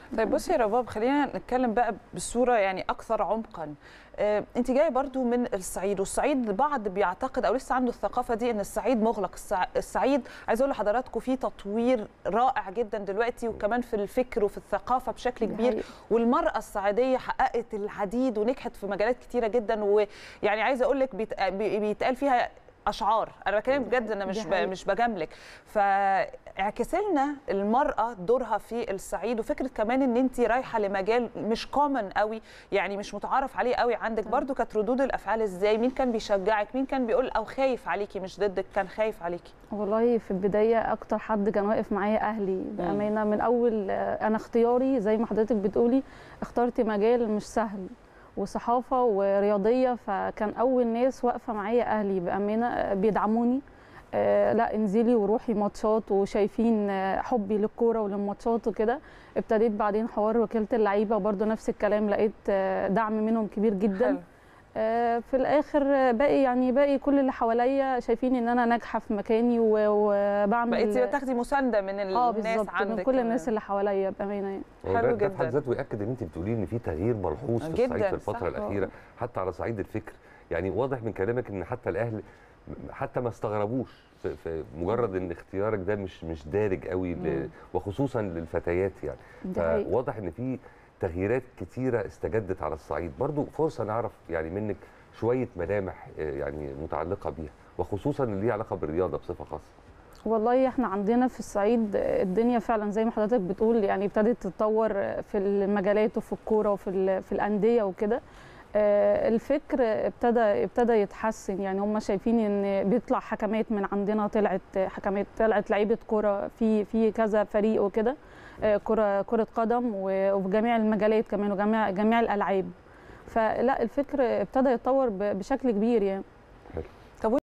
طيب بصي يا رباب خلينا نتكلم بقى بصوره يعني اكثر عمقا آه، انت جايه برضو من الصعيد والصعيد البعض بيعتقد او لسه عنده الثقافه دي ان الصعيد مغلق الصع- الصعيد عايز اقول لحضراتكم في تطوير رائع جدا دلوقتي وكمان في الفكر وفي الثقافه بشكل دي كبير حقيقة. والمراه الصعيديه حققت العديد ونجحت في مجالات كتيره جدا ويعني عايزه اقول لك بيت- بي- بيتقال فيها اشعار انا بكلمك بجد انا دي مش ب... حقيقة. مش بجاملك فاعكس لنا المراه دورها في الصعيد وفكره كمان ان انت رايحه لمجال مش كومن قوي يعني مش متعارف عليه قوي عندك برضو كانت ردود الافعال ازاي مين كان بيشجعك مين كان بيقول او خايف عليكي مش ضدك كان خايف عليكي والله في البدايه اكتر حد كان واقف معايا اهلي بامانه من اول آه، انا اختياري زي ما حضرتك بتقولي اخترت مجال مش سهل وصحافه ورياضيه فكان اول ناس واقفه معايا اهلي بامانه آه، بيدعموني آه، لا انزلي وروحي ماتشات وشايفين آه، حبي للكوره وللماتشات وكده ابتديت بعدين حوار وكاله اللعيبه وبرده نفس الكلام لقيت آه، دعم منهم كبير جدا حلو. آه، في الاخر آه، باقي يعني باقي كل اللي حواليا شايفين ان انا ناجحه في مكاني و- وبعمل بقيتي تاخدي مسانده من اه الناس بالظبط عندك من كل كمان. الناس اللي حواليا بامانه يعني هو حلو ده- ده في حد جداً. ذاته ياكد ان انت بتقولي ان في تغيير ملحوظ في جداً، الصعيد في الفتره صح. الاخيره حتى على صعيد الفكر يعني واضح من كلامك ان حتى الاهل حتى ما استغربوش في, في مجرد ان اختيارك ده مش مش دارج قوي ل- مم. وخصوصا للفتيات يعني دي حقيقة. فواضح ان في تغييرات كتيره استجدت على الصعيد برضو فرصه نعرف يعني منك شويه ملامح آه، يعني متعلقه بيها وخصوصا اللي ليها علاقه بالرياضه بصفه خاصه والله احنا عندنا في الصعيد الدنيا فعلا زي ما حضرتك بتقول يعني ابتدت تتطور في المجالات وفي الكوره وفي ال- في الانديه وكده آه، الفكر ابتدى ابتدى يتحسن يعني هم شايفين ان بيطلع حكمات من عندنا طلعت حكمات طلعت لعيبه كوره في في كذا فريق وكده آه، كره كره قدم و- وفي جميع المجالات كمان وجميع جميع الالعاب فلا الفكر ابتدى يتطور ب- بشكل كبير يعني